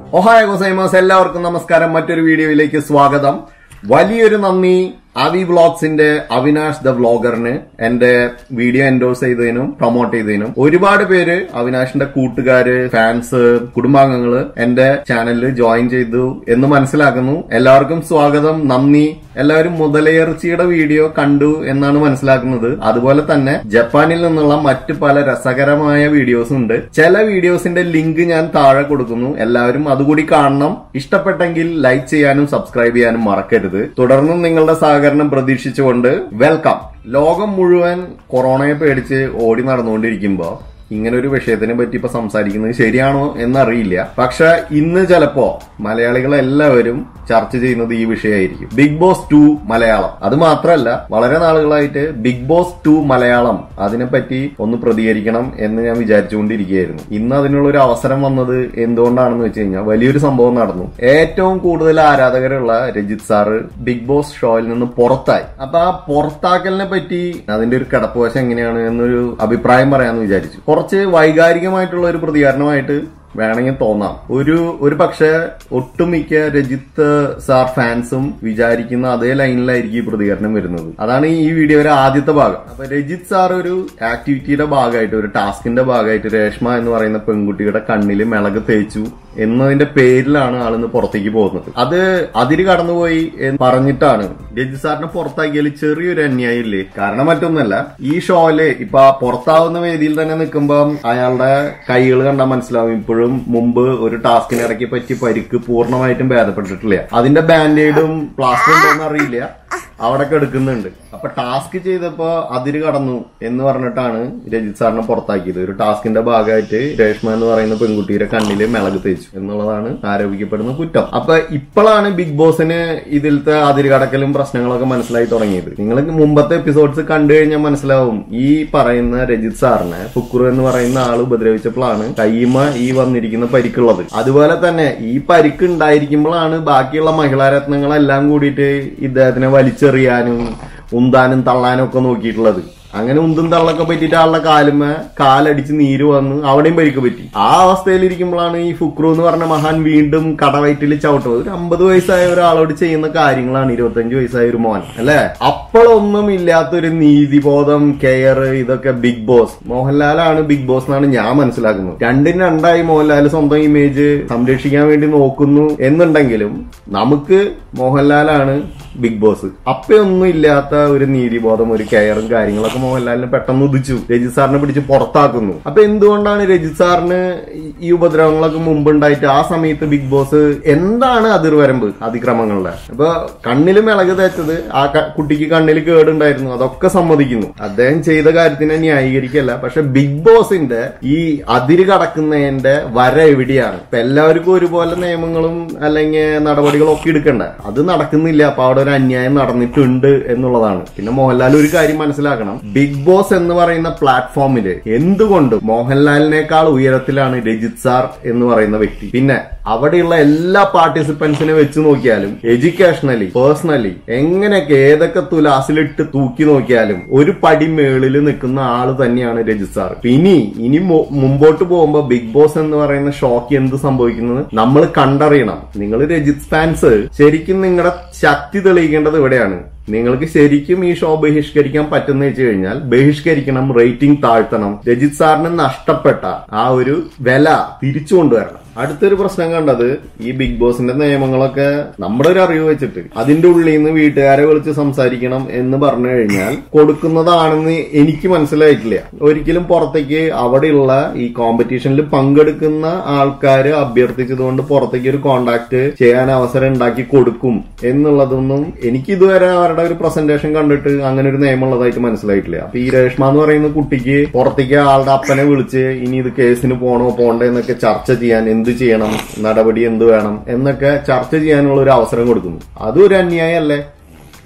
ഒഹായ ഗോസൈമോസ് എല്ലാവർക്കും നമസ്കാരം മറ്റൊരു വീഡിയോയിലേക്ക് സ്വാഗതം വലിയൊരു നന്ദി അവി വ്ളോഗ്സിന്റെ അവിനാഷ് ദ വ്ളോഗറിന് എന്റെ വീഡിയോ എൻഡോസ് ചെയ്തതിനും പ്രൊമോട്ട് ചെയ്തതിനും ഒരുപാട് പേര് അവിനാഷിന്റെ കൂട്ടുകാര് ഫാൻസ് കുടുംബാംഗങ്ങള് എന്റെ ചാനലിൽ ജോയിൻ ചെയ്തു എന്ന് മനസ്സിലാക്കുന്നു എല്ലാവർക്കും സ്വാഗതം നന്ദി എല്ലാവരും മുതലയിറച്ചിയുടെ വീഡിയോ കണ്ടു എന്നാണ് മനസ്സിലാക്കുന്നത് അതുപോലെ തന്നെ ജപ്പാനിൽ നിന്നുള്ള മറ്റു പല രസകരമായ വീഡിയോസ് ഉണ്ട് ചില വീഡിയോസിന്റെ ലിങ്ക് ഞാൻ താഴെ കൊടുക്കുന്നു എല്ലാവരും അതുകൂടി കാണണം ഇഷ്ടപ്പെട്ടെങ്കിൽ ലൈക്ക് ചെയ്യാനും സബ്സ്ക്രൈബ് ചെയ്യാനും മറക്കരുത് തുടർന്നും നിങ്ങളുടെ സഹകരണം പ്രതീക്ഷിച്ചുകൊണ്ട് വെൽക്കം ലോകം മുഴുവൻ കൊറോണയെ പേടിച്ച് ഓടി നടന്നുകൊണ്ടിരിക്കുമ്പോ ഇങ്ങനെ ഒരു വിഷയത്തിനെ പറ്റി ഇപ്പൊ സംസാരിക്കുന്നത് ശരിയാണോ എന്നറിയില്ല പക്ഷെ ഇന്ന് ചിലപ്പോ മലയാളികൾ എല്ലാവരും ചർച്ച ചെയ്യുന്നത് ഈ വിഷയമായിരിക്കും ബിഗ് ബോസ് ടു മലയാളം അത് മാത്രമല്ല വളരെ നാളുകളായിട്ട് ബിഗ് ബോസ് ടു മലയാളം അതിനെപ്പറ്റി ഒന്ന് പ്രതികരിക്കണം എന്ന് ഞാൻ വിചാരിച്ചുകൊണ്ടിരിക്കുകയായിരുന്നു ഇന്ന് അതിനുള്ള ഒരു അവസരം വന്നത് എന്തുകൊണ്ടാണെന്ന് വെച്ച് കഴിഞ്ഞാൽ വലിയൊരു സംഭവം നടന്നു ഏറ്റവും കൂടുതൽ ആരാധകരുള്ള രജിത് സാറ് ബിഗ് ബോസ് ഷോയിൽ നിന്ന് പുറത്തായി അപ്പൊ ആ പുറത്താക്കലിനെ പറ്റി അതിന്റെ ഒരു കിടപ്പുവശം എങ്ങനെയാണ് എന്നൊരു അഭിപ്രായം പറയാമെന്ന് വിചാരിച്ചു കുറച്ച് വൈകാരികമായിട്ടുള്ള ഒരു പ്രതികരണമായിട്ട് വേണമെങ്കിൽ തോന്നാം ഒരു ഒരു പക്ഷേ ഒട്ടുമിക്ക രജിത്ത് സാർ ഫാൻസും വിചാരിക്കുന്ന അതേ ലൈനിലായിരിക്കും ഈ പ്രതികരണം വരുന്നത് അതാണ് ഈ വീഡിയോയുടെ ആദ്യത്തെ ഭാഗം അപ്പൊ രജിത് സാർ ഒരു ആക്ടിവിറ്റിയുടെ ഭാഗമായിട്ട് ഒരു ടാസ്കിന്റെ ഭാഗമായിട്ട് രേഷ്മ എന്ന് പറയുന്ന പെൺകുട്ടിയുടെ കണ്ണിൽ മിളക് തേച്ചു എന്നതിന്റെ പേരിലാണ് ആളിന്ന് പുറത്തേക്ക് പോകുന്നത് അത് അതിര് കടന്നുപോയി എന്ന് പറഞ്ഞിട്ടാണ് രജിത് സാറിനെ പുറത്താക്കിയാൽ ചെറിയൊരു അന്യായം ഇല്ലേ കാരണം മറ്റൊന്നല്ല ഈ ഷോയില് ഇപ്പൊ ആ പുറത്താവുന്ന വേദിയിൽ തന്നെ നിൽക്കുമ്പോൾ അയാളുടെ കൈകൾ കണ്ടാൽ മനസ്സിലാവും ഇപ്പോഴും മുമ്പ് ഒരു ടാസ്കിന് ഇടയ്ക്ക് പറ്റി പരിക്ക് പൂർണ്ണമായിട്ടും ഭേദപ്പെട്ടിട്ടില്ല അതിന്റെ ബാൻഡേഡും പ്ലാസ്റ്റർ ഉണ്ടോന്ന് അറിയില്ല അവിടെ എടുക്കുന്നുണ്ട് അപ്പൊ ടാസ്ക് ചെയ്തപ്പോ അതിര് കടന്നു എന്ന് പറഞ്ഞിട്ടാണ് രജിത് സാറിനെ പുറത്താക്കിയത് ഒരു ടാസ്കിന്റെ ഭാഗമായിട്ട് രേഷ്മ എന്ന് പറയുന്ന പെൺകുട്ടിയുടെ കണ്ണില് മിളക് തേച്ചു എന്നുള്ളതാണ് ആരോപിക്കപ്പെടുന്ന കുറ്റം അപ്പൊ ഇപ്പോഴാണ് ബിഗ് ബോസിന് ഇതിലത്തെ അതിര് കടക്കലും പ്രശ്നങ്ങളൊക്കെ മനസ്സിലായി തുടങ്ങിയത് നിങ്ങൾ മുമ്പത്തെ എപ്പിസോഡ്സ് കണ്ടു കഴിഞ്ഞാൽ മനസ്സിലാവും ഈ പറയുന്ന രജിത് സാറിനെ ഫുക്കുറു എന്ന് പറയുന്ന ആൾ ഉപദ്രവിച്ചപ്പോഴാണ് കയ്യുമ ഈ വന്നിരിക്കുന്ന പരിക്കുള്ളത് അതുപോലെ തന്നെ ഈ പരിക്ക് ഉണ്ടായിരിക്കുമ്പോഴാണ് ബാക്കിയുള്ള മഹിളാരത്നങ്ങളെല്ലാം കൂടിയിട്ട് ഇദ്ദേഹത്തിനെ വലിച്ചെറിയാനും ഉന്താനും തള്ളാനും ഒക്കെ നോക്കിയിട്ടുള്ളത് അങ്ങനെ ഉന്തും തള്ളൊക്കെ പറ്റിയിട്ട് ആളുടെ കാലുമ കാലടിച്ച് നീര് വന്ന് അവിടെയും പരിക്ക് പറ്റി ആ അവസ്ഥയിൽ ഇരിക്കുമ്പോഴാണ് ഈ ഫുക്രു എന്ന് പറഞ്ഞ മഹാൻ വീണ്ടും കടവയറ്റിൽ ചവിട്ടുന്നത് ഒരു അമ്പത് വയസ്സായ ഒരാളോട് ചെയ്യുന്ന കാര്യങ്ങളാണ് ഇരുപത്തഞ്ച് വയസ്സായ ഒരു മോൻ അല്ലെ അപ്പോഴൊന്നും ഇല്ലാത്തൊരു നീതിബോധം കെയർ ഇതൊക്കെ ബിഗ് ബോസ് മോഹൻലാലാണ് ബിഗ് ബോസ് എന്നാണ് ഞാൻ മനസ്സിലാക്കുന്നത് രണ്ടിന് രണ്ടായി മോഹൻലാൽ സ്വന്തം ഇമേജ് സംരക്ഷിക്കാൻ വേണ്ടി നോക്കുന്നു എന്നുണ്ടെങ്കിലും നമുക്ക് മോഹൻലാലാണ് ബിഗ് ബോസ് അപ്പയൊന്നും ഇല്ലാത്ത ഒരു നീതിബോധം ഒരു കെയറും കാര്യങ്ങളൊക്കെ മോഹൻലാലിന് പെട്ടെന്ന് ഉദിച്ചു രജിത് സാറിനെ പിടിച്ച് പുറത്താക്കുന്നു അപ്പൊ എന്തുകൊണ്ടാണ് രജിത് സാറിന് ഈ ഉപദ്രവങ്ങളൊക്കെ മുമ്പ് ഉണ്ടായിട്ട് ആ സമയത്ത് ബിഗ് ബോസ് എന്താണ് അതിർവരമ്പ് അതിക്രമങ്ങളുടെ അപ്പൊ കണ്ണില് മിളക് തേച്ചത് ആ ക- കുട്ടിക്ക് കണ്ണിൽ കേടുണ്ടായിരുന്നു അതൊക്കെ സമ്മതിക്കുന്നു അദ്ദേഹം ചെയ്ത കാര്യത്തിനെ ന്യായീകരിക്കല്ല പക്ഷെ ബിഗ് ബോസിന്റെ ഈ അതിര് കടക്കുന്നതിന്റെ വര എവിടെയാണ് ഇപ്പൊ എല്ലാവർക്കും ഒരുപോലെ നിയമങ്ങളും അല്ലെങ്കിൽ നടപടികളും ഒക്കെ എടുക്കണ്ടേ അത് നടക്കുന്നില്ല അപ്പൊ അവിടെ ഒരു അന്യായം നടന്നിട്ടുണ്ട് എന്നുള്ളതാണ് പിന്നെ മോഹൻലാൽ ഒരു കാര്യം മനസ്സിലാക്കണം ബിഗ് ബോസ് എന്ന് പറയുന്ന പ്ലാറ്റ്ഫോമില് എന്തുകൊണ്ട് മോഹൻലാലിനേക്കാൾ ഉയരത്തിലാണ് രജിത് സാർ എന്ന് പറയുന്ന വ്യക്തി പിന്നെ അവിടെയുള്ള എല്ലാ പാർട്ടിസിപ്പൻസിനെ വെച്ച് നോക്കിയാലും എഡ്യൂക്കേഷണലി പേഴ്സണലി എങ്ങനെയൊക്കെ ഏതൊക്കെ തുലാസിലിട്ട് തൂക്കി നോക്കിയാലും ഒരു പടി മേളിൽ നിൽക്കുന്ന ആള് തന്നെയാണ് രജിത് സാർ ഇനി ഇനി മു- മുമ്പോട്ട് പോകുമ്പോ ബിഗ് ബോസ് എന്ന് പറയുന്ന ഷോക്ക് എന്ത് സംഭവിക്കുന്നത് നമ്മൾ കണ്ടറിയണം നിങ്ങൾ രജിത് ഫാൻസ് ശരിക്കും നിങ്ങളുടെ ശക്തി തെളിയിക്കേണ്ടത് ഇവിടെയാണ് നിങ്ങൾക്ക് ശരിക്കും ഈ ഷോ ബഹിഷ്കരിക്കാൻ പറ്റുന്ന വെച്ച് കഴിഞ്ഞാൽ ബഹിഷ്കരിക്കണം റേറ്റിംഗ് താഴ്ത്തണം രജിത് സാറിന് നഷ്ടപ്പെട്ട ആ ഒരു വില തിരിച്ചു കൊണ്ടുവരണം അടുത്തൊരു പ്രശ്നം കണ്ടത് ഈ ബിഗ് ബോസിന്റെ നിയമങ്ങളൊക്കെ നമ്മുടെ ഒരു അറിവ് വെച്ചിട്ട് അതിന്റെ ഉള്ളിൽ നിന്ന് വീട്ടുകാരെ വിളിച്ച് സംസാരിക്കണം എന്ന് പറഞ്ഞു കഴിഞ്ഞാൽ കൊടുക്കുന്നതാണെന്ന് എനിക്ക് മനസ്സിലായിട്ടില്ല ഒരിക്കലും പുറത്തേക്ക് അവിടെയുള്ള ഈ കോമ്പറ്റീഷനിൽ പങ്കെടുക്കുന്ന ആൾക്കാര് അഭ്യർത്ഥിച്ചതുകൊണ്ട് പുറത്തേക്ക് ഒരു കോണ്ടാക്ട് ചെയ്യാൻ അവസരം ഉണ്ടാക്കി കൊടുക്കും എന്നുള്ളതൊന്നും എനിക്ക് ഇതുവരെ അവരുടെ ഒരു പ്രസന്റേഷൻ കണ്ടിട്ട് അങ്ങനെ ഒരു നിയമമുള്ളതായിട്ട് മനസ്സിലായിട്ടില്ല അപ്പൊ ഈ രേഷ്മ എന്ന് പറയുന്ന കുട്ടിക്ക് പുറത്തേക്ക് ആളുടെ അപ്പനെ വിളിച്ച് ഇനി ഇത് കേസിന് പോണോ പോണ്ടേ എന്നൊക്കെ ചർച്ച ചെയ്യാൻ എന്ത് ചെയ്യണം നടപടി എന്ത് വേണം എന്നൊക്കെ ചർച്ച ചെയ്യാനുള്ള ഒരു അവസരം കൊടുക്കുന്നു അതും ഒരു അന്യായമല്ലേ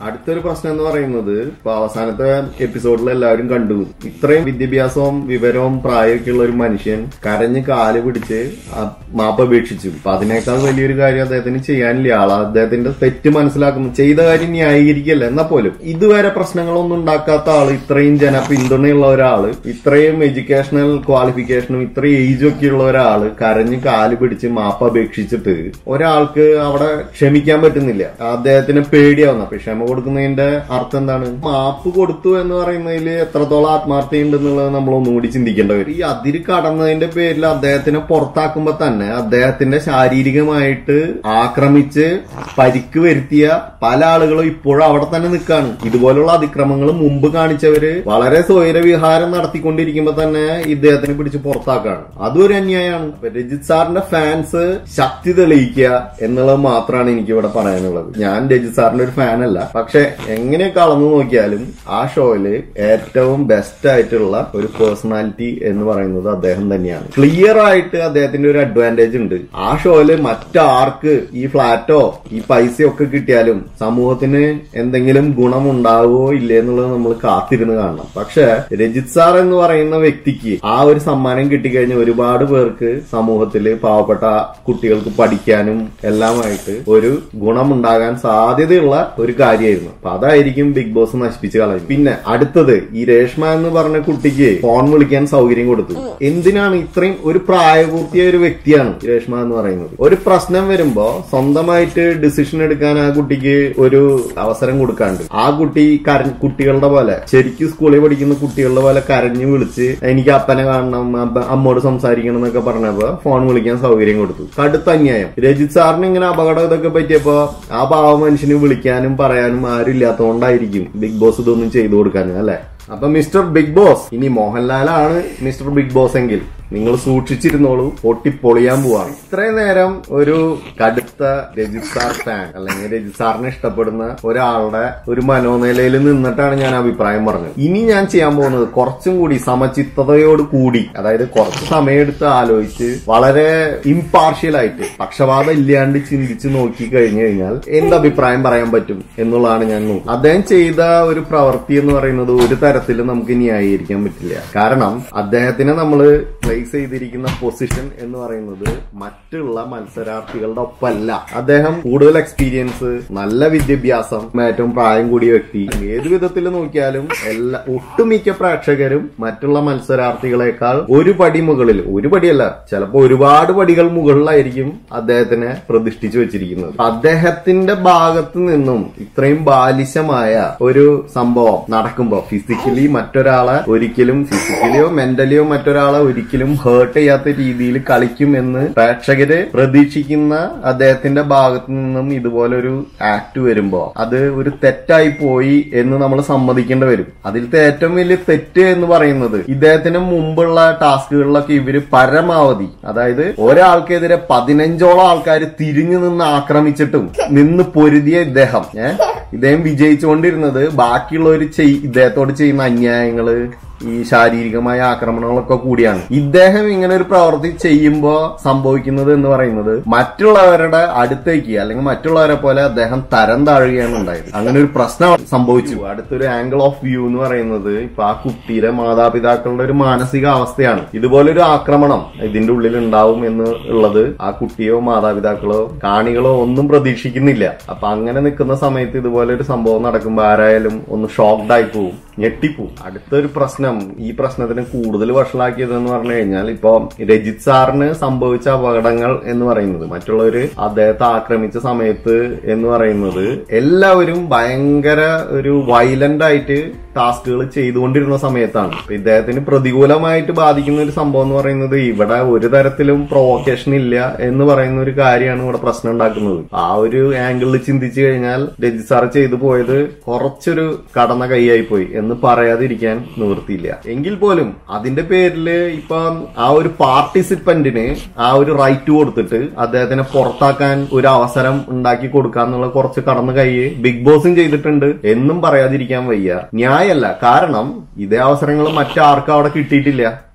അടുത്തൊരു പ്രശ്നം എന്ന് പറയുന്നത് ഇപ്പൊ അവസാനത്തെ എപ്പിസോഡിൽ എല്ലാവരും കണ്ടു ഇത്രയും വിദ്യാഭ്യാസവും വിവരവും പ്രായമൊക്കെ ഉള്ള ഒരു മനുഷ്യൻ കരഞ്ഞ് കാല് പിടിച്ച് ആ മാപ്പ് അപേക്ഷിച്ചു അപ്പൊ അതിനേക്കാൾ വലിയൊരു കാര്യം അദ്ദേഹത്തിന് ചെയ്യാനില്ല ആള് അദ്ദേഹത്തിന്റെ തെറ്റ് മനസ്സിലാക്കുന്നു ചെയ്ത കാര്യം ന്യായീകരിക്കല്ല എന്നാ പോലും ഇതുവരെ പ്രശ്നങ്ങളൊന്നും ഉണ്ടാക്കാത്ത ആള് ഇത്രയും ജന പിന്തുണയുള്ള ഒരാള് ഇത്രയും എഡ്യൂക്കേഷണൽ ക്വാളിഫിക്കേഷനും ഇത്രയും ഏജും ഒക്കെ ഉള്ള ഒരാള് കരഞ്ഞ് കാല് പിടിച്ച് മാപ്പ് അപേക്ഷിച്ചിട്ട് ഒരാൾക്ക് അവിടെ ക്ഷമിക്കാൻ പറ്റുന്നില്ല അദ്ദേഹത്തിന് പേടിയാവുന്ന അപ്പൊ ക്ഷമ കൊടുക്കുന്നതിന്റെ അർത്ഥം എന്താണ് മാപ്പ് കൊടുത്തു എന്ന് പറയുന്നതിൽ എത്രത്തോളം ആത്മാർത്ഥയുണ്ടെന്നുള്ളത് നമ്മൾ ഒന്നുകൂടി ചിന്തിക്കേണ്ട വരും ഈ അതിര് കടന്നതിന്റെ പേരിൽ അദ്ദേഹത്തിനെ പുറത്താക്കുമ്പോ തന്നെ അദ്ദേഹത്തിന്റെ ശാരീരികമായിട്ട് ആക്രമിച്ച് പരിക്ക് വരുത്തിയ പല ആളുകളും ഇപ്പോഴും അവിടെ തന്നെ നിൽക്കാണ് ഇതുപോലുള്ള അതിക്രമങ്ങൾ മുമ്പ് കാണിച്ചവര് വളരെ സ്വൈരവിഹാരം നടത്തിക്കൊണ്ടിരിക്കുമ്പോ തന്നെ ഇദ്ദേഹത്തിനെ പിടിച്ച് പുറത്താക്കാണ് അതും ഒരു അന്യായമാണ് അപ്പൊ രജിത് സാറിന്റെ ഫാൻസ് ശക്തി തെളിയിക്കുക എന്നുള്ളത് മാത്രമാണ് എനിക്ക് ഇവിടെ പറയാനുള്ളത് ഞാൻ രജിത് സാറിന്റെ ഒരു ഫാൻ അല്ല പക്ഷെ എങ്ങനെയൊക്കെ അളന്നു നോക്കിയാലും ആ ഷോയില് ഏറ്റവും ബെസ്റ്റ് ആയിട്ടുള്ള ഒരു പേഴ്സണാലിറ്റി എന്ന് പറയുന്നത് അദ്ദേഹം തന്നെയാണ് ക്ലിയർ ആയിട്ട് അദ്ദേഹത്തിന്റെ ഒരു അഡ്വാൻറ്റേജ് ഉണ്ട് ആ ഷോയില് മറ്റാർക്ക് ഈ ഫ്ലാറ്റോ ഈ പൈസയോ ഒക്കെ കിട്ടിയാലും സമൂഹത്തിന് എന്തെങ്കിലും ഗുണമുണ്ടാവുമോ ഇല്ലേ എന്നുള്ളത് നമ്മൾ കാത്തിരുന്ന് കാണണം പക്ഷെ രജിത് സാർ എന്ന് പറയുന്ന വ്യക്തിക്ക് ആ ഒരു സമ്മാനം കിട്ടിക്കഴിഞ്ഞ ഒരുപാട് പേർക്ക് സമൂഹത്തില് പാവപ്പെട്ട കുട്ടികൾക്ക് പഠിക്കാനും എല്ലാമായിട്ട് ഒരു ഗുണമുണ്ടാകാൻ സാധ്യതയുള്ള ഒരു കാര്യമായിരുന്നു അപ്പൊ അതായിരിക്കും ബിഗ് ബോസ് നശിപ്പിച്ച് കളയും പിന്നെ അടുത്തത് ഈ രേഷ്മ എന്ന് പറഞ്ഞ കുട്ടിക്ക് ഫോൺ വിളിക്കാൻ സൗകര്യം കൊടുത്തു എന്തിനാണ് ഇത്രയും ഒരു പ്രായപൂർത്തിയായ ഒരു വ്യക്തിയാണ് ഈ രേഷ്മ എന്ന് പറയുന്നത് ഒരു പ്രശ്നം വരുമ്പോ സ്വന്തമായിട്ട് ഡിസിഷൻ എടുക്കാൻ ആ കുട്ടിക്ക് ഒരു അവസരം കൊടുക്കാണ്ട് ആ കുട്ടി കര കുട്ടികളുടെ പോലെ ശരിക്കും സ്കൂളിൽ പഠിക്കുന്ന കുട്ടികളുടെ പോലെ കരഞ്ഞു വിളിച്ച് എനിക്ക് അപ്പനെ കാണണം അപ്പ- അമ്മോട് സംസാരിക്കണം എന്നൊക്കെ പറഞ്ഞപ്പോ ഫോൺ വിളിക്കാൻ സൗകര്യം കൊടുത്തു കടുത്ത അന്യായം രജിത് സാറിന് ഇങ്ങനെ അപകടം ഇതൊക്കെ പറ്റിയപ്പോ ആ പാവ മനുഷ്യന് വിളിക്കാനും പറയാനും ആരും ഇല്ലാത്തതുകൊണ്ടായിരിക്കും ബിഗ് ബോസ് ഇതൊന്നും ചെയ്തു കൊടുക്കാനും അല്ലെ അപ്പൊ മിസ്റ്റർ ബിഗ് ബോസ് ഇനി മോഹൻലാലാണ് മിസ്റ്റർ ബിഗ് ബോസ് എങ്കിൽ നിങ്ങൾ സൂക്ഷിച്ചിരുന്നോളൂ പൊട്ടിപ്പൊളിയാൻ പോവാണ് ഇത്രയും നേരം ഒരു കടുത്ത രജിത് സാർ ഫാൻ അല്ലെങ്കിൽ രജിത് സാറിനെ ഇഷ്ടപ്പെടുന്ന ഒരാളുടെ ഒരു മനോനിലയിൽ നിന്നിട്ടാണ് ഞാൻ അഭിപ്രായം പറഞ്ഞത് ഇനി ഞാൻ ചെയ്യാൻ പോകുന്നത് കുറച്ചും കൂടി സമചിത്തതയോട് കൂടി അതായത് കുറച്ച് സമയമെടുത്ത് ആലോചിച്ച് വളരെ ഇംപാർഷ്യൽ ആയിട്ട് പക്ഷപാതം ഇല്ലാണ്ട് ചിന്തിച്ച് നോക്കി കഴിഞ്ഞു കഴിഞ്ഞാൽ എന്ത് അഭിപ്രായം പറയാൻ പറ്റും എന്നുള്ളതാണ് ഞാൻ നോക്കുന്നത് അദ്ദേഹം ചെയ്ത ഒരു പ്രവൃത്തി എന്ന് പറയുന്നത് ഒരു തരത്തിലും നമുക്ക് ന്യായീകരിക്കാൻ പറ്റില്ല കാരണം അദ്ദേഹത്തിനെ നമ്മൾ പ്ലേസ് ചെയ്തിരിക്കുന്ന പൊസിഷൻ എന്ന് പറയുന്നത് മറ്റുള്ള മത്സരാർത്ഥികളുടെ ഒപ്പമല്ല അദ്ദേഹം കൂടുതൽ എക്സ്പീരിയൻസ് നല്ല വിദ്യാഭ്യാസം ഏറ്റവും പ്രായം കൂടിയ വ്യക്തി ഏത് വിധത്തിൽ നോക്കിയാലും എല്ലാ ഒട്ടുമിക്ക പ്രേക്ഷകരും മറ്റുള്ള മത്സരാർത്ഥികളെക്കാൾ ഒരു പടി മുകളിൽ ഒരു പടിയല്ല ചിലപ്പോ ഒരുപാട് പടികൾ മുകളിലായിരിക്കും അദ്ദേഹത്തിനെ പ്രതിഷ്ഠിച്ചു വെച്ചിരിക്കുന്നത് അദ്ദേഹത്തിന്റെ ഭാഗത്ത് നിന്നും ഇത്രയും ബാലിശമായ ഒരു സംഭവം നടക്കുമ്പോ ഫിസിക്കലി മറ്റൊരാളെ ഒരിക്കലും ഫിസിക്കലിയോ മെന്റലിയോ മറ്റൊരാളെ ഒരിക്കലും ഹേർട്ട് ചെയ്യാത്ത രീതിയിൽ കളിക്കും എന്ന് പ്രേക്ഷകര് പ്രതീക്ഷിക്കുന്ന അദ്ദേഹത്തിന്റെ ഭാഗത്ത് നിന്നും ഇതുപോലൊരു ആക്ട് വരുമ്പോ അത് ഒരു തെറ്റായി പോയി എന്ന് നമ്മൾ സമ്മതിക്കേണ്ടി വരും അതിലത്തെ ഏറ്റവും വലിയ തെറ്റ് എന്ന് പറയുന്നത് ഇദ്ദേഹത്തിന് മുമ്പുള്ള ടാസ്കുകളിലൊക്കെ ഇവര് പരമാവധി അതായത് ഒരാൾക്കെതിരെ പതിനഞ്ചോളം ആൾക്കാർ തിരിഞ്ഞു നിന്ന് ആക്രമിച്ചിട്ടും നിന്ന് പൊരുതിയ ഇദ്ദേഹം ഏഹ് ഇദ്ദേഹം വിജയിച്ചുകൊണ്ടിരുന്നത് ബാക്കിയുള്ളവർ ചെയ് ഇദ്ദേഹത്തോട് ചെയ്യുന്ന അന്യായങ്ങള് ഈ ശാരീരികമായ ആക്രമണങ്ങളൊക്കെ കൂടിയാണ് ഇദ്ദേഹം ഇങ്ങനെ ഒരു പ്രവൃത്തി ചെയ്യുമ്പോൾ സംഭവിക്കുന്നത് എന്ന് പറയുന്നത് മറ്റുള്ളവരുടെ അടുത്തേക്ക് അല്ലെങ്കിൽ മറ്റുള്ളവരെ പോലെ അദ്ദേഹം തരം താഴുകയാണ് ഉണ്ടായത് അങ്ങനെ ഒരു പ്രശ്നം സംഭവിച്ചു അടുത്തൊരു ആംഗിൾ ഓഫ് വ്യൂ എന്ന് പറയുന്നത് ഇപ്പൊ ആ കുട്ടിയുടെ മാതാപിതാക്കളുടെ ഒരു മാനസിക അവസ്ഥയാണ് ഇതുപോലൊരു ആക്രമണം ഇതിന്റെ ഉള്ളിൽ ഉണ്ടാവും എന്ന് ഉള്ളത് ആ കുട്ടിയോ മാതാപിതാക്കളോ കാണികളോ ഒന്നും പ്രതീക്ഷിക്കുന്നില്ല അപ്പൊ അങ്ങനെ നിൽക്കുന്ന സമയത്ത് ഇതുപോലൊരു സംഭവം നടക്കുമ്പോൾ ആരായാലും ഒന്ന് ഷോക്ക്ഡ് ആയി പോവും ഞെട്ടിപ്പോവും അടുത്തൊരു പ്രശ്നം ഈ പ്രശ്നത്തിന് കൂടുതൽ വഷളാക്കിയത് എന്ന് പറഞ്ഞു കഴിഞ്ഞാൽ ഇപ്പൊ രജിത് സാറിന് സംഭവിച്ച അപകടങ്ങൾ എന്ന് പറയുന്നത് മറ്റുള്ളവര് അദ്ദേഹത്തെ ആക്രമിച്ച സമയത്ത് എന്ന് പറയുന്നത് എല്ലാവരും ഭയങ്കര ഒരു വയലന്റ് ആയിട്ട് ടാസ്കുകൾ ചെയ്തുകൊണ്ടിരുന്ന സമയത്താണ് ഇപ്പൊ ഇദ്ദേഹത്തിന് പ്രതികൂലമായിട്ട് ബാധിക്കുന്ന ഒരു സംഭവം എന്ന് പറയുന്നത് ഇവിടെ ഒരു തരത്തിലും പ്രൊവോക്കേഷൻ ഇല്ല എന്ന് പറയുന്ന ഒരു കാര്യമാണ് ഇവിടെ പ്രശ്നം ഉണ്ടാക്കുന്നത് ആ ഒരു ആംഗിളിൽ ചിന്തിച്ചു കഴിഞ്ഞാൽ രജിത് സാർ ചെയ്തു പോയത് കുറച്ചൊരു കടന്ന കൈയായി പോയി എന്ന് പറയാതിരിക്കാൻ നിവൃത്തിയില്ല എങ്കിൽ പോലും അതിന്റെ പേരില് ഇപ്പൊ ആ ഒരു പാർട്ടിസിപ്പന്റിന് ആ ഒരു റൈറ്റ് കൊടുത്തിട്ട് അദ്ദേഹത്തിനെ പുറത്താക്കാൻ ഒരു അവസരം ഉണ്ടാക്കി കൊടുക്കാന്നുള്ള കുറച്ച് കടന്നു കൈ ബിഗ് ബോസും ചെയ്തിട്ടുണ്ട് എന്നും പറയാതിരിക്കാൻ വയ്യ ന്യായല്ല കാരണം ഇതേ അവസരങ്ങൾ മറ്റാർക്കും അവിടെ കിട്ടിയിട്ടില്ല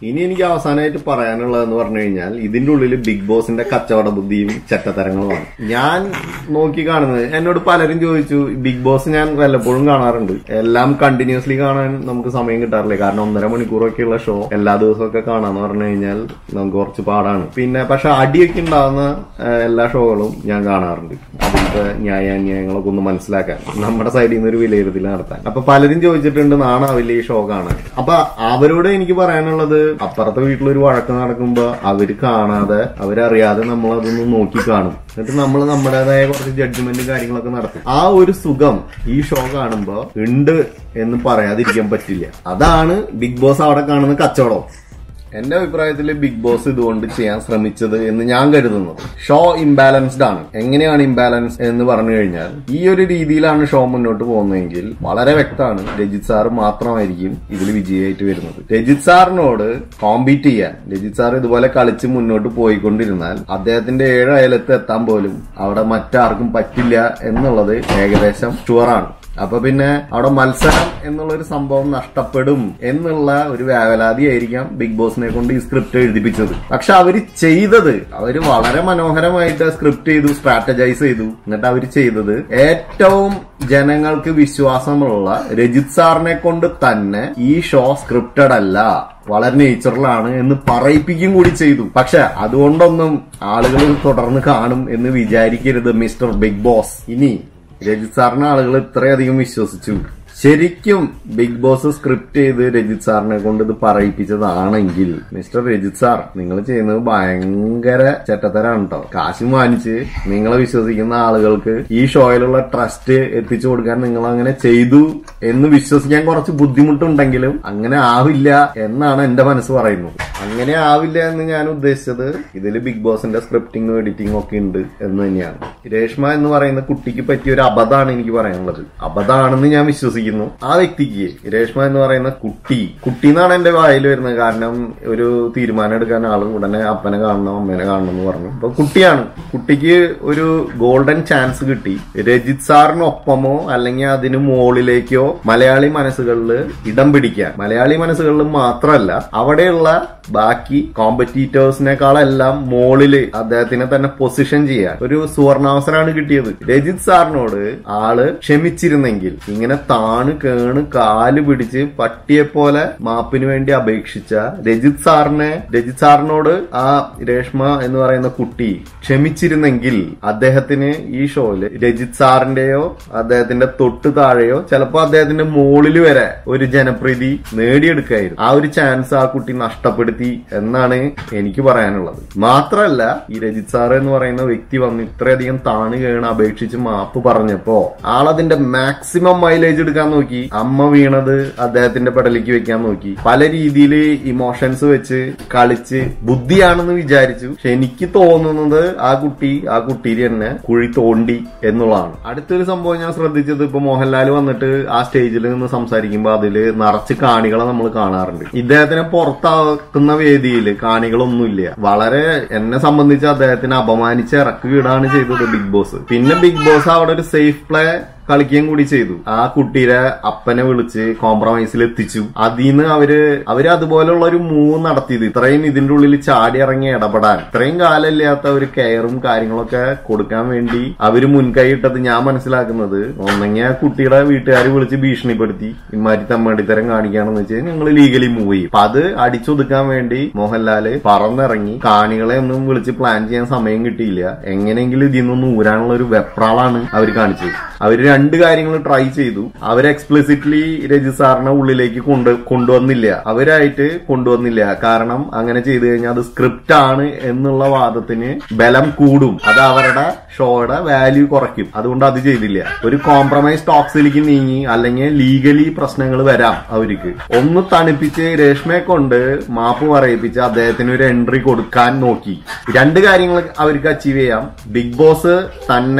ഇനി എനിക്ക് അവസാനമായിട്ട് പറയാനുള്ളതെന്ന് പറഞ്ഞു കഴിഞ്ഞാൽ ഇതിന്റെ ഉള്ളിൽ ബിഗ് ബോസിന്റെ കച്ചവട ബുദ്ധിയും ചെറ്റത്തരങ്ങളുമാണ് ഞാൻ നോക്കി കാണുന്നത് എന്നോട് പലരും ചോദിച്ചു ബിഗ് ബോസ് ഞാൻ വല്ലപ്പോഴും കാണാറുണ്ട് എല്ലാം കണ്ടിന്യൂസ്ലി കാണാൻ നമുക്ക് സമയം കിട്ടാറില്ല കാരണം ഒന്നര മണിക്കൂറൊക്കെയുള്ള ഷോ എല്ലാ ദിവസവും ഒക്കെ കാണാന്ന് പറഞ്ഞു കഴിഞ്ഞാൽ നമുക്ക് കുറച്ച് പാടാണ് പിന്നെ പക്ഷെ അടിയൊക്കെ ഉണ്ടാവുന്ന ഏഹ്, എല്ലാ ഷോകളും ഞാൻ കാണാറുണ്ട് അതിന്റെ ന്യായാന്യായങ്ങളൊക്കെ ഒന്ന് മനസ്സിലാക്കാൻ നമ്മുടെ സൈഡിൽ നിന്ന് ഒരു വിലയിരുത്തൽ നടത്താൻ അപ്പൊ പലരും ചോദിച്ചിട്ടുണ്ട് നാണാവില്ല ഈ ഷോ കാണാൻ അപ്പൊ അവരോട് എനിക്ക് പറയാനുള്ളത് അപ്പുറത്തെ വീട്ടിലൊരു വഴക്ക് നടക്കുമ്പോ അവര് കാണാതെ അവരറിയാതെ നമ്മൾ അതൊന്ന് നോക്കി കാണും എന്നിട്ട് നമ്മൾ നമ്മുടേതായ കുറച്ച് ജഡ്ജ്മെന്റ് കാര്യങ്ങളൊക്കെ നടത്തും ആ ഒരു സുഖം ഈ ഷോ കാണുമ്പോ ഉണ്ട് എന്ന് പറയാതിരിക്കാൻ പറ്റില്ല അതാണ് ബിഗ് ബോസ് അവിടെ കാണുന്ന കച്ചവടം എന്റെ അഭിപ്രായത്തിൽ ബിഗ് ബോസ് ഇതുകൊണ്ട് ചെയ്യാൻ ശ്രമിച്ചത് എന്ന് ഞാൻ കരുതുന്നത് ഷോ ഇംബാലൻസ്ഡ് ആണ് എങ്ങനെയാണ് ഇംബാലൻസ് എന്ന് പറഞ്ഞു കഴിഞ്ഞാൽ ഈ ഒരു രീതിയിലാണ് ഷോ മുന്നോട്ട് പോകുന്നതെങ്കിൽ വളരെ വ്യക്തമാണ് രജിത് സാർ മാത്രമായിരിക്കും ഇതിൽ വിജയമായിട്ട് വരുന്നത് രജിത് സാറിനോട് കോമ്പീറ്റ് ചെയ്യാൻ രജിത് സാർ ഇതുപോലെ കളിച്ച് മുന്നോട്ട് പോയിക്കൊണ്ടിരുന്നാൽ അദ്ദേഹത്തിന്റെ ഏഴ് അയലത്ത് എത്താൻ പോലും അവിടെ മറ്റാർക്കും പറ്റില്ല എന്നുള്ളത് ഏകദേശം ഷുവറാണ് അപ്പൊ പിന്നെ അവിടെ മത്സരം എന്നുള്ള ഒരു സംഭവം നഷ്ടപ്പെടും എന്നുള്ള ഒരു വ്യാവലാതിയായിരിക്കാം ബിഗ് ബോസിനെ കൊണ്ട് ഈ സ്ക്രിപ്റ്റ് എഴുതിപ്പിച്ചത് പക്ഷെ അവര് ചെയ്തത് അവര് വളരെ മനോഹരമായിട്ട് സ്ക്രിപ്റ്റ് ചെയ്തു സ്ട്രാറ്റജൈസ് ചെയ്തു എന്നിട്ട് അവര് ചെയ്തത് ഏറ്റവും ജനങ്ങൾക്ക് വിശ്വാസമുള്ള രജിത് സാറിനെ കൊണ്ട് തന്നെ ഈ ഷോ സ്ക്രിപ്റ്റഡ് അല്ല വളരെ നേച്ചുറലാണ് എന്ന് പറയിപ്പിക്കും കൂടി ചെയ്തു പക്ഷെ അതുകൊണ്ടൊന്നും ആളുകൾ തുടർന്ന് കാണും എന്ന് വിചാരിക്കരുത് മിസ്റ്റർ ബിഗ് ബോസ് ഇനി രജിത് സാറിനെ ആളുകൾ ഇത്രയധികം വിശ്വസിച്ചു ശരിക്കും ബിഗ് ബോസ് സ്ക്രിപ്റ്റ് ചെയ്ത് രജിത് സാറിനെ കൊണ്ട് ഇത് പറയിപ്പിച്ചതാണെങ്കിൽ മിസ്റ്റർ രജിത് സാർ നിങ്ങൾ ചെയ്യുന്നത് ഭയങ്കര ചെറ്റത്തരാണ് കേട്ടോ കാശ് വാങ്ങിച്ച് നിങ്ങളെ വിശ്വസിക്കുന്ന ആളുകൾക്ക് ഈ ഷോയിലുള്ള ട്രസ്റ്റ് എത്തിച്ചു കൊടുക്കാൻ നിങ്ങൾ അങ്ങനെ ചെയ്തു എന്ന് വിശ്വസിക്കാൻ കുറച്ച് ബുദ്ധിമുട്ടുണ്ടെങ്കിലും അങ്ങനെ ആവില്ല എന്നാണ് എന്റെ മനസ്സ് പറയുന്നത് അങ്ങനെ ആവില്ല എന്ന് ഞാൻ ഉദ്ദേശിച്ചത് ഇതിൽ ബിഗ് ബോസിന്റെ സ്ക്രിപ്റ്റിംഗും എഡിറ്റിംഗും ഒക്കെ ഉണ്ട് എന്ന് തന്നെയാണ് രേഷ്മ എന്ന് പറയുന്ന കുട്ടിക്ക് പറ്റിയ ഒരു അബദ്ധമാണ് എനിക്ക് പറയാനുള്ളത് അബദ്ധമാണെന്ന് ഞാൻ വിശ്വസിക്കുന്നു ആ വ്യക്തിക്ക് രേഷ്മ എന്ന് പറയുന്ന കുട്ടി കുട്ടി എന്നാണ് എന്റെ വായിൽ വരുന്നത് കാരണം ഒരു തീരുമാനം എടുക്കാൻ ആളും ഉടനെ അപ്പനെ കാണണം അമ്മേനെ കാണണം എന്ന് പറഞ്ഞു അപ്പൊ കുട്ടിയാണ് കുട്ടിക്ക് ഒരു ഗോൾഡൻ ചാൻസ് കിട്ടി രജിത് സാറിനൊപ്പമോ അല്ലെങ്കിൽ അതിന് മുകളിലേക്കോ മലയാളി മനസ്സുകളിൽ ഇടം പിടിക്കാൻ മലയാളി മനസ്സുകളിൽ മാത്രമല്ല അവിടെയുള്ള ബാക്കി കോമ്പറ്റീറ്റേഴ്സിനേക്കാളെല്ലാം മോളില് അദ്ദേഹത്തിനെ തന്നെ പൊസിഷൻ ചെയ്യാൻ ഒരു സുവർണാവസരമാണ് കിട്ടിയത് രജിത് സാറിനോട് ആള് ക്ഷമിച്ചിരുന്നെങ്കിൽ ഇങ്ങനെ താണ് കേണ് കാല് പിടിച്ച് പട്ടിയെ പോലെ മാപ്പിന് വേണ്ടി അപേക്ഷിച്ച രജിത് സാറിനെ രജിത് സാറിനോട് ആ രേഷ്മ എന്ന് പറയുന്ന കുട്ടി ക്ഷമിച്ചിരുന്നെങ്കിൽ അദ്ദേഹത്തിന് ഈ ഷോയില് രജിത് സാറിന്റെയോ അദ്ദേഹത്തിന്റെ തൊട്ട് താഴെയോ ചിലപ്പോ അദ്ദേഹത്തിന്റെ മുകളിൽ വരെ ഒരു ജനപ്രീതി നേടിയെടുക്കായിരുന്നു ആ ഒരു ചാൻസ് ആ കുട്ടി നഷ്ടപ്പെടുത്തി എന്നാണ് എനിക്ക് പറയാനുള്ളത് മാത്രല്ല ഈ രജിത് സാർ എന്ന് പറയുന്ന വ്യക്തി വന്ന് ഇത്രയധികം താണ് കേണ് അപേക്ഷിച്ച് മാപ്പ് പറഞ്ഞപ്പോ ആളതിന്റെ മാക്സിമം മൈലേജ് എടുക്കാൻ നോക്കി അമ്മ വീണത് അദ്ദേഹത്തിന്റെ പെടലിക്ക് വെക്കാൻ നോക്കി പല രീതിയിൽ ഇമോഷൻസ് വെച്ച് കളിച്ച് ബുദ്ധിയാണെന്ന് വിചാരിച്ചു പക്ഷെ എനിക്ക് തോന്നുന്നത് ആ കുട്ടി ആ കുട്ടിയിൽ തന്നെ കുഴി തോണ്ടി എന്നുള്ളതാണ് അടുത്തൊരു സംഭവം ഞാൻ ശ്രദ്ധിച്ചത് ഇപ്പൊ മോഹൻലാൽ വന്നിട്ട് ആ സ്റ്റേജിൽ നിന്ന് സംസാരിക്കുമ്പോൾ അതില് നിറച്ച് കാണികളെ നമ്മൾ കാണാറുണ്ട് ഇദ്ദേഹത്തിനെ പുറത്താക്കുന്ന വേദിയിൽ കാണികളൊന്നുമില്ല വളരെ എന്നെ സംബന്ധിച്ച് അദ്ദേഹത്തിനെ അപമാനിച്ച് ഇറക്കി വിടാണ് ചെയ്തത് ബിഗ് ബോസ് പിന്നെ ബിഗ് ബോസ് അവിടെ ഒരു സേഫ് പ്ലേ കളിക്കുകയും കൂടി ചെയ്തു ആ കുട്ടിയുടെ അപ്പനെ വിളിച്ച് കോംപ്രമൈസിൽ എത്തിച്ചു അതിന്ന് അവര് അവര് അതുപോലുള്ള ഒരു മൂവ് നടത്തിയത് ഇത്രയും ഇതിന്റെ ഉള്ളിൽ ചാടി ഇറങ്ങി ഇടപെടാൻ ഇത്രയും കാലമില്ലാത്ത ഒരു കെയറും കാര്യങ്ങളൊക്കെ കൊടുക്കാൻ വേണ്ടി അവര് മുൻകൈ ഇട്ടത് ഞാൻ മനസ്സിലാക്കുന്നത് ഒന്നെങ്കിൽ ആ കുട്ടിയുടെ വീട്ടുകാർ വിളിച്ച് ഭീഷണിപ്പെടുത്തി ഇമാരി തമ്മടിത്തരം കാണിക്കുകയാണെന്ന് വെച്ചാൽ ഞങ്ങൾ ലീഗലി മൂവ് ചെയ്യും അപ്പൊ അത് അടിച്ചൊതുക്കാൻ വേണ്ടി മോഹൻലാല് പറന്നിറങ്ങി കാണികളെ ഒന്നും വിളിച്ച് പ്ലാൻ ചെയ്യാൻ സമയം കിട്ടിയില്ല എങ്ങനെയെങ്കിലും ഇതിൽ നിന്നൊന്ന് ഊരാനുള്ള ഒരു വെപ്രാളാണ് അവർ കാണിച്ചത് അവര് രണ്ട് കാര്യങ്ങൾ ട്രൈ ചെയ്തു അവർ എക്സ്പ്ലിസിറ്റ്ലി രജി സാറിനെ ഉള്ളിലേക്ക് കൊണ്ട് കൊണ്ടുവന്നില്ല അവരായിട്ട് കൊണ്ടുവന്നില്ല കാരണം അങ്ങനെ ചെയ്തു കഴിഞ്ഞാൽ അത് സ്ക്രിപ്റ്റ് ആണ് എന്നുള്ള വാദത്തിന് ബലം കൂടും അത് അവരുടെ ഷോയുടെ വാല്യൂ കുറയ്ക്കും അതുകൊണ്ട് അത് ചെയ്തില്ല ഒരു കോംപ്രമൈസ് ടോക്സിലേക്ക് നീങ്ങി അല്ലെങ്കിൽ ലീഗലി പ്രശ്നങ്ങൾ വരാം അവർക്ക് ഒന്ന് തണുപ്പിച്ച് രേഷ്മയെ കൊണ്ട് മാപ്പ് പറയിപ്പിച്ച് അദ്ദേഹത്തിന് ഒരു എൻട്രി കൊടുക്കാൻ നോക്കി രണ്ട് കാര്യങ്ങൾ അവർക്ക് അച്ചീവ് ചെയ്യാം ബിഗ് ബോസ് തന്നെ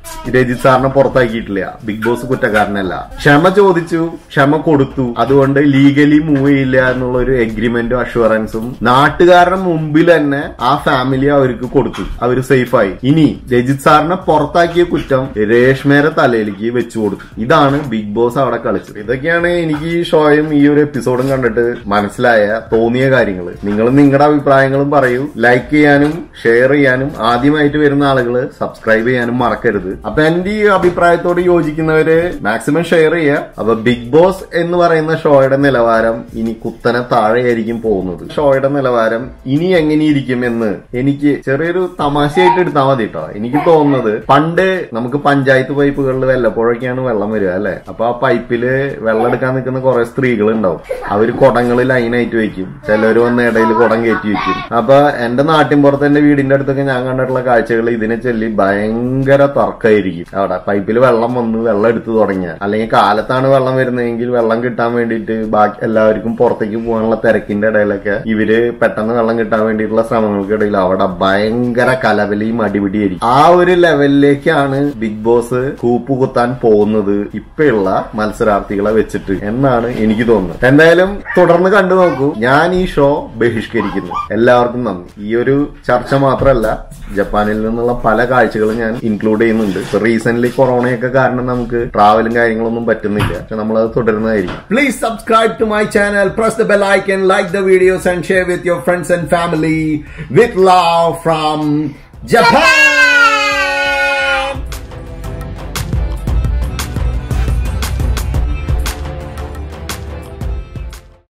രജിത് സാറിനെ പുറത്താക്കിയിട്ടില്ല ബിഗ് ബോസ് കുറ്റക്കാരനല്ല ക്ഷമ ചോദിച്ചു ക്ഷമ കൊടുത്തു അതുകൊണ്ട് ലീഗലി മൂവ് ചെയ്യില്ല എന്നുള്ള ഒരു എഗ്രിമെന്റും അഷുറൻസും നാട്ടുകാരുടെ മുമ്പിൽ തന്നെ ആ ഫാമിലി അവർക്ക് കൊടുത്തു അവർ സേഫായി ഇനി രജിത് സാറിനെ പുറത്താക്കിയ കുറ്റം രേഷ്മയുടെ തലയിലേക്ക് വെച്ചു കൊടുത്തു ഇതാണ് ബിഗ് ബോസ് അവിടെ കളിച്ചത് ഇതൊക്കെയാണ് എനിക്ക് ഈ ഷോയും ഈ ഒരു എപ്പിസോഡും കണ്ടിട്ട് മനസ്സിലായ തോന്നിയ കാര്യങ്ങൾ നിങ്ങൾ നിങ്ങളുടെ അഭിപ്രായങ്ങളും പറയൂ ലൈക്ക് ചെയ്യാനും ഷെയർ ചെയ്യാനും ആദ്യമായിട്ട് വരുന്ന ആളുകൾ സബ്സ്ക്രൈബ് ചെയ്യാനും മറക്കരുത് അപ്പൊ എന്റെ ഈ അഭിപ്രായത്തോട് യോജിക്കുന്നവര് മാക്സിമം ഷെയർ ചെയ്യുക അപ്പൊ ബിഗ് ബോസ് എന്ന് പറയുന്ന ഷോയുടെ നിലവാരം ഇനി കുത്തനെ താഴെയായിരിക്കും പോകുന്നത് ഷോയുടെ നിലവാരം ഇനി എങ്ങനെയിരിക്കും എന്ന് എനിക്ക് ചെറിയൊരു തമാശയായിട്ട് എടുത്താൽ മതി കേട്ടോ എനിക്ക് തോന്നുന്നത് പണ്ട് നമുക്ക് പഞ്ചായത്ത് പൈപ്പുകളിൽ വല്ലപ്പോഴൊക്കെയാണ് വെള്ളം വരിക അല്ലെ അപ്പൊ ആ പൈപ്പില് വെള്ളം എടുക്കാൻ നിൽക്കുന്ന കുറെ സ്ത്രീകൾ ഉണ്ടാവും അവര് കുടങ്ങൾ ലൈനായിട്ട് വെക്കും ചിലര് വന്ന് ഇടയിൽ കുടം കയറ്റി വെക്കും അപ്പൊ എന്റെ നാട്ടിൻ പുറത്ത് എന്റെ വീടിന്റെ അടുത്തൊക്കെ ഞാൻ കണ്ടിട്ടുള്ള കാഴ്ചകൾ ഇതിനെ ചൊല്ലി ഭയങ്കര തർക്കമായിരിക്കും അവിടെ പൈപ്പിൽ വെള്ളം വന്ന് വെള്ളം എടുത്തു തുടങ്ങിയ അല്ലെങ്കിൽ കാലത്താണ് വെള്ളം വരുന്നതെങ്കിൽ വെള്ളം കിട്ടാൻ വേണ്ടിയിട്ട് ബാക്കി എല്ലാവർക്കും പുറത്തേക്ക് പോകാനുള്ള തിരക്കിന്റെ ഇടയിലൊക്കെ ഇവര് പെട്ടെന്ന് വെള്ളം കിട്ടാൻ വേണ്ടിയിട്ടുള്ള ശ്രമങ്ങൾക്കിടയിൽ അവിടെ ഭയങ്കര കലവലിയും അടിപിടിയായിരിക്കും ആ ഒരു ലെവലിലേക്കാണ് ബിഗ് ബോസ് കൂപ്പുകുത്താൻ പോകുന്നത് ഇപ്പോഴുള്ള മത്സരാർത്ഥികളെ വെച്ചിട്ട് എന്നാണ് എനിക്ക് തോന്നുന്നത് എന്തായാലും തുടർന്ന് കണ്ടു നോക്കൂ ഞാൻ ഈ ഷോ ബഹിഷ്കരിക്കുന്നു എല്ലാവർക്കും നന്ദി ഈ ഒരു ചർച്ച മാത്രമല്ല ജപ്പാനിൽ നിന്നുള്ള പല കാഴ്ചകളും ഞാൻ ഇൻക്ലൂഡ് ചെയ്യുന്നുണ്ട് ഇപ്പൊ റീസെന്റ് കൊറോണയൊക്കെ കാരണം നമുക്ക് ട്രാവലും കാര്യങ്ങളൊന്നും പറ്റുന്നില്ല പക്ഷെ നമ്മളത് തുടരുന്നതായിരിക്കും please subscribe to my channel press the bell icon like the videos and share with your friends and family with love from Japan